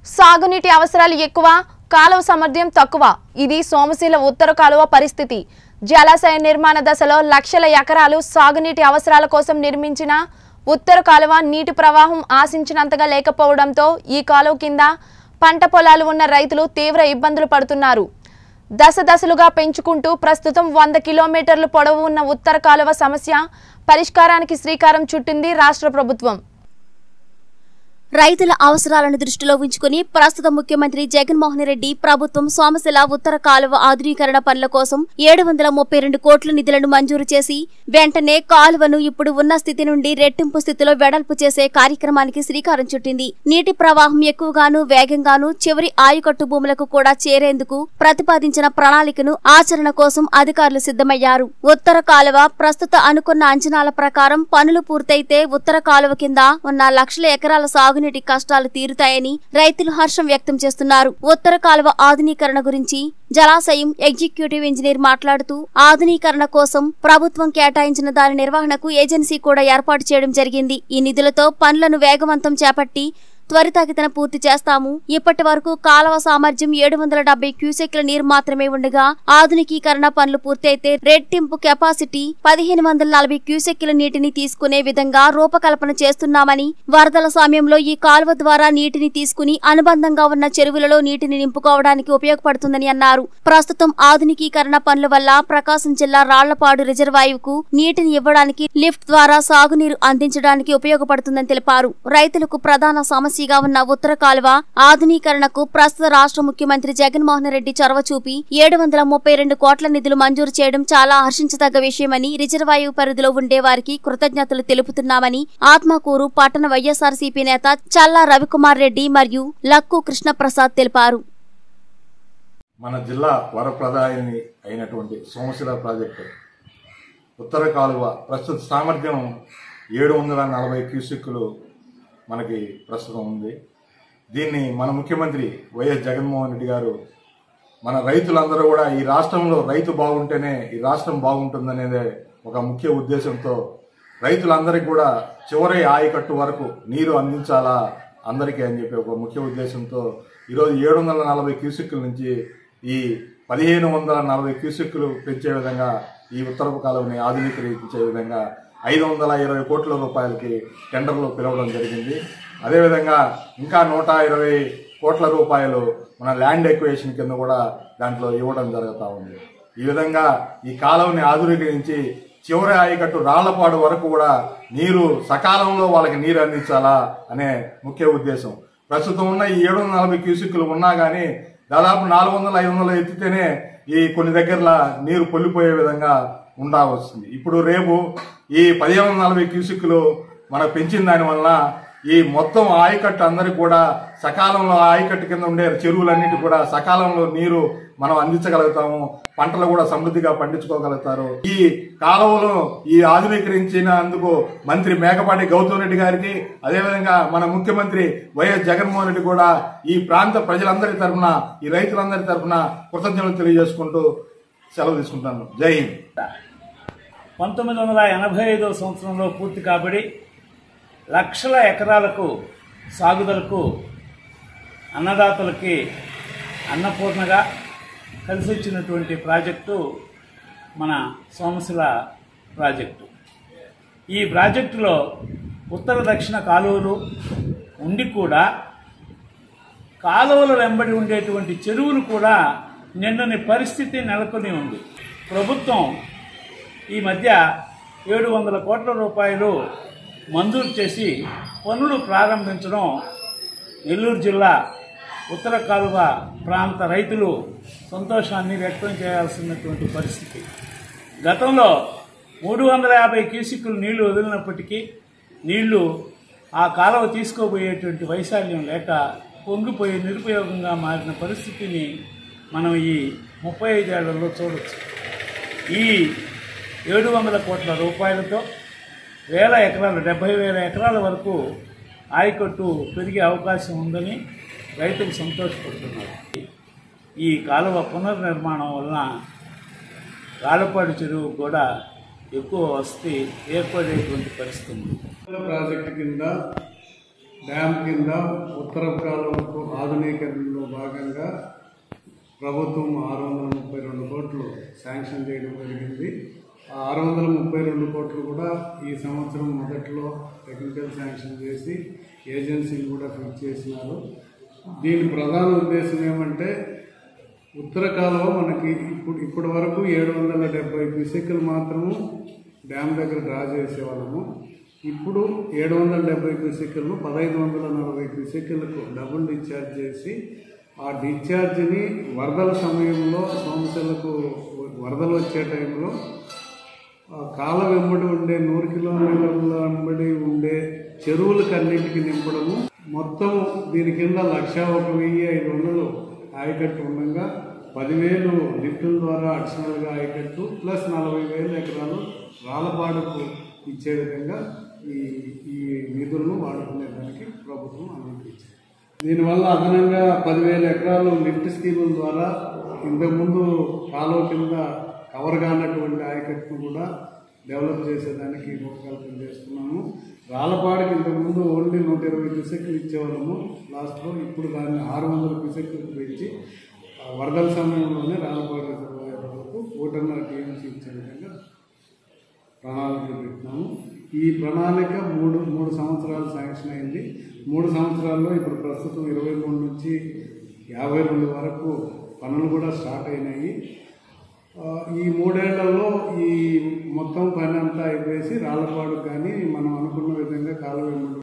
సాగునీటి అవసరాలు ఎక్కువ కాలువ సామర్థ్యం తక్కువ ఇది సోమశీల ఉత్తర కాలువ పరిస్థితి జలాశయ నిర్మాణ దశలో లక్షల ఎకరాలు సాగునీటి అవసరాల కోసం నిర్మించిన ఉత్తర కాలువ నీటి ప్రవాహం ఆశించినంతగా లేకపోవడంతో ఈ కాలువ కింద పంట పొలాలు ఉన్న రైతులు తీవ్ర ఇబ్బందులు పడుతున్నారు దశ దశలుగా పెంచుకుంటూ ప్రస్తుతం వంద కిలోమీటర్లు పొడవు ఉన్న ఉత్తర కాలువ సమస్య పరిష్కారానికి శ్రీకారం చుట్టింది రాష్ట్ర ప్రభుత్వం రైతుల అవసరాలను దృష్టిలో ఉంచుకుని ప్రస్తుత ముఖ్యమంత్రి జగన్మోహన్ రెడ్డి ప్రభుత్వం సోమశిల ఉత్తర కాలువ ఆధునీకరణ పనుల కోసం ఏడు వందల ముప్పై రెండు కోట్ల నిధులను మంజూరు చేసి వెంటనే కాలువను ఇప్పుడు ఉన్న స్థితి నుండి రెట్టింపు స్థితిలో వెడల్పు చేసే కార్యక్రమానికి శ్రీకారం చుట్టింది నీటి ప్రవాహం ఎక్కువగాను వేగంగాను చివరి ఆయుకట్టు భూములకు కూడా చేరేందుకు ప్రతిపాదించిన ప్రణాళికను ఆచరణ కోసం అధికారులు సిద్ధమయ్యారు ఉత్తర కాలువ ప్రస్తుత అనుకున్న అంచనాల ప్రకారం పనులు పూర్తయితే ఉత్తర కాలువ కింద ఉన్న లక్షల ఎకరాల సాగునీటి కష్టాలు తీరుతాయని రైతులు హర్షం వ్యక్తం చేస్తున్నారు ఉత్తర కాలువ ఆధునీకరణ గురించి జలాశయం ఎగ్జిక్యూటివ్ ఇంజనీర్ మాట్లాడుతూ ఆధునీకరణ కోసం ప్రభుత్వం కేటాయించిన దాని నిర్వహణకు ఏజెన్సీ కూడా ఏర్పాటు చేయడం జరిగింది ఈ నిధులతో పనులను వేగవంతం చేపట్టి త్వరితగతిన పూర్తి చేస్తాము ఇప్పటి వరకు కాలువ సామర్థ్యం ఏడు వందల డెబ్బై క్యూసెక్ల నీరు మాత్రమే ఉండగా ఆధునికీకరణ పనులు పూర్తయితే రెట్టింపు కెపాసిటీ పదిహేను వందల నలభై క్యూసెక్ల నీటిని తీసుకునే విధంగా రూపకల్పన చేస్తున్నామని వరదల సమయంలో ఈ కాలువ ద్వారా నీటిని తీసుకుని అనుబంధంగా ఉన్న చెరువులలో నీటిని నింపుకోవడానికి ఉపయోగపడుతుందని అన్నారు ప్రస్తుతం ఆధునికీకరణ పనుల వల్ల ప్రకాశం జిల్లా రాళ్లపాడు రిజర్వాయువుకు నీటిని ఇవ్వడానికి లిఫ్ట్ ద్వారా సాగునీరు అందించడానికి ఉపయోగపడుతుందని తెలిపారు రైతులకు ప్రధాన సమస్యగా ఉన్న ఉత్తర కాలువ ఆధునీకరణకు ప్రస్తుత రాష్ట్ర ముఖ్యమంత్రి జగన్మోహన్ రెడ్డి చొరవ చూపి ఏడు వందల ముప్పై రెండు కోట్ల నిధులు మంజూరు చేయడం చాలా హర్షించదగ్గ విషయమని రిజర్వాయువు పరిధిలో ఉండే వారికి కృతజ్ఞతలు తెలుపుతున్నామని ఆత్మకూరు పట్టణ వైఎస్ఆర్సీపీ నేత చల్లా రవికుమార్ రెడ్డి మరియు లక్కు కృష్ణప్రసాద్ తెలిపారు మన జిల్లా వరప్రదాయిని అయినటువంటి సోమశిల ప్రాజెక్టు ఉత్తర కాలువ ప్రస్తుత సామర్థ్యం ఏడు వందల నలభై క్యూసెక్కులు మనకి ప్రస్తుతం ఉంది దీన్ని మన ముఖ్యమంత్రి వైఎస్ జగన్మోహన్ రెడ్డి గారు మన రైతులందరూ కూడా ఈ రాష్ట్రంలో రైతు బాగుంటేనే ఈ రాష్ట్రం బాగుంటుందనేదే ఒక ముఖ్య ఉద్దేశంతో రైతులందరికీ కూడా చివరి ఆయకట్టు వరకు నీరు అందించాలా అందరికీ అని చెప్పి ఒక ముఖ్య ఉద్దేశంతో ఈరోజు ఏడు వందల నలభై క్యూసెక్కుల నుంచి ఈ పదిహేను వందల నలభై క్యూసెక్కులు పెంచే విధంగా ఈ ఉత్తరపు కాలువని ఆధునీకరించే విధంగా ఐదు వందల ఇరవై కోట్ల రూపాయలకి టెండర్లు పిలవడం జరిగింది అదేవిధంగా ఇంకా నూట ఇరవై కోట్ల రూపాయలు మన ల్యాండ్ ఎక్వేషన్ కింద కూడా దాంట్లో ఇవ్వడం జరుగుతూ ఉంది ఈ విధంగా ఈ కాలువని ఆధునీకరించి చివరి ఆయకట్టు రాళ్లపాడు వరకు కూడా నీరు సకాలంలో వాళ్ళకి నీరు అందించాలా అనే ముఖ్య ఉద్దేశం ప్రస్తుతం ఉన్న ఈ ఏడు వందల నలభై క్యూసిక్లు ఉన్నా కానీ దాదాపు నాలుగు వందల ఐదు వందలు ఎత్తితేనే ఈ కొన్ని దగ్గరలా నీరు పొల్లిపోయే విధంగా ఉండాల్సింది ఇప్పుడు రేపు ఈ పదిహేను వందల నలభై క్యూసిక్లు మనకు పెంచిన దాని వలన ఈ మొత్తం ఆయకట్టు అందరికి కూడా సకాలంలో ఆ ఆయకట్టు కింద ఉండే చెరువులన్నిటి కూడా సకాలంలో నీరు మనం అందించగలుగుతాము పంటలు కూడా సమృద్ధిగా పండించుకోగలుగుతారు ఈ కాలువలు ఈ ఆధునీకరించినందుకు మంత్రి మేకపాటి గౌతమ్ రెడ్డి గారికి అదేవిధంగా మన ముఖ్యమంత్రి వైఎస్ జగన్మోహన్ రెడ్డి కూడా ఈ ప్రాంత ప్రజలందరి తరఫున ఈ రైతులందరి తరఫున కృతజ్ఞతలు తెలియజేసుకుంటూ సెలవు తీసుకుంటాను జై హింద్ పంతొమ్మిది వందల ఎనభై ఐదవ సంవత్సరంలో పూర్తి కాబడి లక్షల ఎకరాలకు సాగుదలకు అన్నదాతలకి అన్నపూర్ణగా కలిసి వచ్చినటువంటి ప్రాజెక్టు మన సోమశిల ప్రాజెక్టు ఈ ప్రాజెక్టులో ఉత్తర దక్షిణ కాలువలు ఉండి కూడా కాలువల వెంబడి ఉండేటువంటి చెరువులు కూడా నిన్నని పరిస్థితి నెలకొని ఉంది ప్రభుత్వం ఈ మధ్య ఏడు వందల కోట్ల రూపాయలు మంజూరు చేసి పనులు ప్రారంభించడం నెల్లూరు జిల్లా ఉత్తర కాలువ ప్రాంత రైతులు సంతోషాన్ని వ్యక్తం చేయాల్సినటువంటి పరిస్థితి గతంలో మూడు వందల యాభై క్యూసిక్కులు నీళ్లు వదిలినప్పటికీ నీళ్లు ఆ కాలువ తీసుకోబోయేటువంటి వైశాల్యం లేక పొంగిపోయి నిరుపయోగంగా మారిన పరిస్థితిని మనం ఈ ముప్పై ఐదేళ్లలో చూడవచ్చు ఈ ఏడు వందల కోట్ల రూపాయలతో వేల ఎకరాలు డెబ్బై వేల ఎకరాల వరకు ఆయకట్టు పెరిగే అవకాశం ఉందని రైతులు సంతోషపడుతున్నారు ఈ కాలువ పునర్నిర్మాణం వలన రాళ్ళపాడు చెరువు కూడా ఎక్కువ వస్తే ఏర్పడేటువంటి పరిస్థితి ఉంది ప్రాజెక్టు కింద డ్యామ్ కింద ఉత్తర కాలువకు ఆధునిక ప్రభుత్వం ఆరు వందల ముప్పై రెండు కోట్లు శాంక్షన్ చేయడం జరిగింది ఆ ఆరు వందల ముప్పై రెండు కోట్లు కూడా ఈ సంవత్సరం మొదట్లో టెక్నికల్ శాంక్షన్ చేసి ఏజెన్సీని కూడా ఫిక్స్ చేసినారు దీని ప్రధాన ఉద్దేశం ఏమంటే ఉత్తర కాలువ మనకి ఇప్పుడు ఇప్పటి వరకు ఏడు వందల డెబ్బై క్యూసెక్కులు మాత్రము డ్యామ్ దగ్గర డ్రా చేసేవాళ్ళము ఇప్పుడు ఏడు వందల డెబ్బై క్యూసెక్కులను పదహైదు వందల నలభై క్యూసెక్కులకు డబుల్ డిశ్చార్జ్ చేసి ఆ డిశ్చార్జ్ని వరదల సమయంలో సమస్యలకు వరదలు వచ్చే టైంలో ఆ కాల వెంబడి ఉండే నూరు కిలోమీటర్ల వెంబడి ఉండే చెరువులకన్నిటికి నింపడము మొత్తం దీని కింద లక్ష ఒక వెయ్యి ఐదు వందలు ఆయకట్టు ఉండగా పదివేలు లిఫ్టుల ద్వారా అడిషనల్గా ఆయకట్టు ప్లస్ నలభై వేల ఎకరాలు రాళ్ళపాడుకు ఇచ్చే విధంగా ఈ ఈ నిధులను వాడుకునేదానికి ప్రభుత్వం అనుమతించింది దీనివల్ల అదనంగా పదివేల ఎకరాలు లిఫ్ట్ స్కీముల ద్వారా ఇంతకుముందు కాలువ కింద కవర్ కానటువంటి ఆయకట్టును కూడా డెవలప్ చేసేదానికి రూపకల్పన చేస్తున్నాము రాళ్ళపాడికి ఇంతకుముందు ఓన్లీ నూట ఇరవై క్యూసెక్లు ఇచ్చేవాళ్ళము లాస్ట్లో ఇప్పుడు దాన్ని ఆరు వందల క్యూసెక్లకు పెంచి ఆ వరదల సమయంలోనే రాళ్ళపాడు రిజర్వాయర్ వరకు ఒకటిన్నర టీఎంసీ ఇచ్చే విధంగా ప్రణాళిక పెట్టినాము ఈ ప్రణాళిక మూడు మూడు సంవత్సరాలు శాంక్షన్ అయింది మూడు సంవత్సరాల్లో ఇప్పుడు ప్రస్తుతం ఇరవై మూడు నుంచి యాభై రెండు వరకు పనులు కూడా స్టార్ట్ అయినాయి ఆ, ఈ మూడేళ్లలో ఈ మొత్తం పని అంతా అయిపోయేసి రాళ్ళపాడు కానీ మనం అనుకున్న విధంగా కాలువ